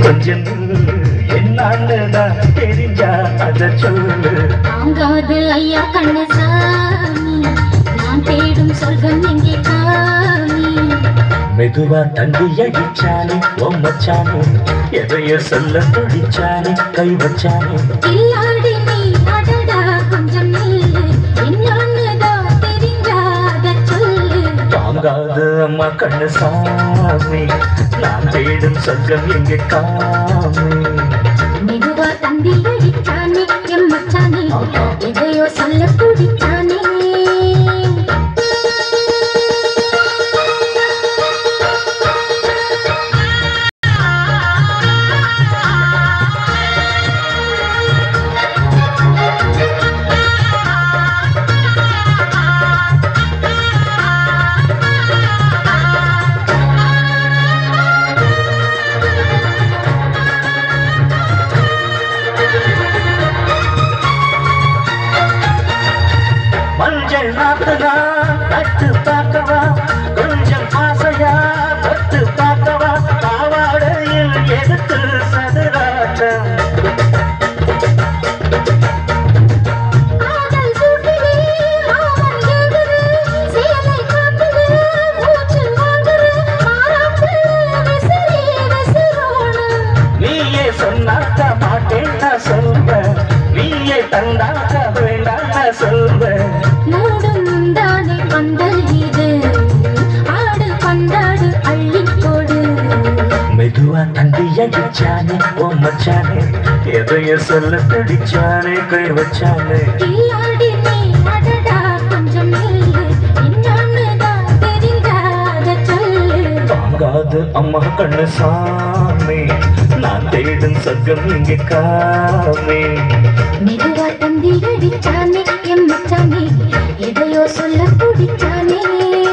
கொஞ்சம் நில்லு. என்னான்னுதான் தெரிஞ்சா அத சொல்லு தாங்காது ஐயா கண்ணசாமி நான் தேடும் சொர்க்கம் எங்கே காமி மெதுவா தண்டி அடிச்சானே ஓ மச்சானே எதைய சொல்ல துடிச்சானே கை வச்சானே இல்லாடி நீ அடடா கொஞ்சம் நில்லு என்னன்னுதான் தெரிஞ்சாத சொல்லு தாங்காது அம்மா கண்ணு சாமி நான் தேடும் சொர்க்கம் எங்க காமி மெதுவா தந்தி அடிச்சானே எம் மச்சானே எதையோ சொல்ல குடிச்சானே மஞ்சள் நாத்துனா நட்டு பார்க்கவா கொஞ்சம் ஆசையா தொட்டு பார்க்கவா பாவாடையில் எதுக்கு சதுராட்டம் காதல் சூட்டிலே மாமன் எழுது சேலை காட்டுது மூச்சு வாங்குது மாறாப்பு விசிறி விசிறோணும் நீயே சொன்னாக்க மாட்டேன் நான் சொல்வேன் நீயே தந்தாக்க வேண்டாம் நான் சொல்வேன் மூடும் முந்தானை பந்தல் இது ஆடு பந்தாடு அள்ளிக்கோடு மெதுவா தண்டி அடிச்சானே ஓ மச்சானே எதைய சொல்ல துடிச்சானே கை வச்சானே கில்லாடி நீ அடடா கொஞ்சம் நில்லு என்னன்னுதான் தெரிஞ்சாத சொல்லு தாங்காது அம்மா கண்ணு சாமி நான் தேடும் சொர்க்கம் இங்கே காமி மெதுவா தந்தி அடிச்சானே எம் மச்சானே எதையோ சொல்ல குடிச்சானே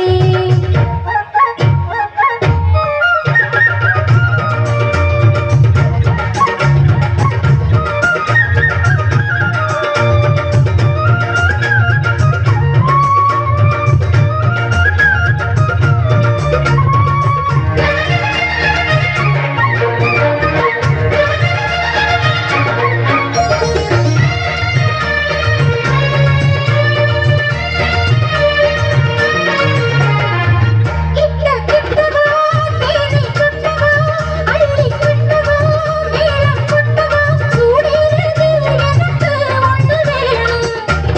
கிட்ட கிட்டவா தேடி கொட்டவா அள்ளி கொட்டவா மேலம் கொட்டவா சூடேறது எனக்கு ஒன்று வேணும்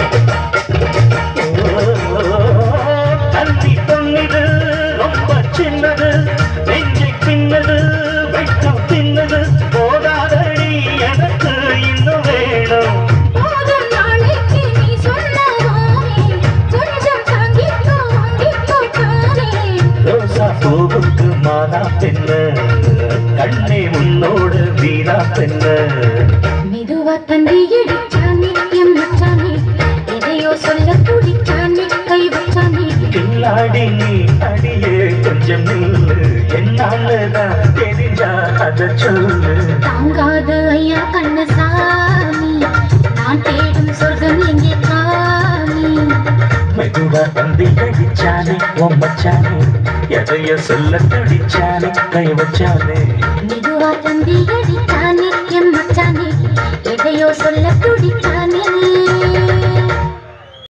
தண்ணி தொன்னிது ரொம்ப சின்னது நெஞ்சை பின்னது வெட்கம் பின்னது போதாதடி எனக்கு இன்னும் வேணும் போதும் நாளைக்கு நீ சொன்னதானே கொஞ்சம் தாங்கிக்கோ வாங்கிக்கோ தானே ரோசா பூவுக்கு மாறா பெண்ணு கண்ணே உன்னோடு வீணா பெண்ணு மெதுவா தந்தி அடிச்சானே எம் மச்சானே எதையோ சொல்ல துடிச்சானே கை வச்சானே கில்லாடி நீ அடியே கொஞ்சம் நில்லு என்னாலதான் தெரிஞ்சா அத சொல்லு தாங்காது ஐயா கண்ணசாமி நான் தேடும் சொர்க்கம் எங்கே காமி மெதுவா தந்தி அடிச்சானே ஓ மச்சானே எதைய சொல்ல துடிச்சானே கை வச்சானே மெதுவா தந்தி அடிச்சானே எம் மச்சானே எதையோ சொல்ல துடிச்சானே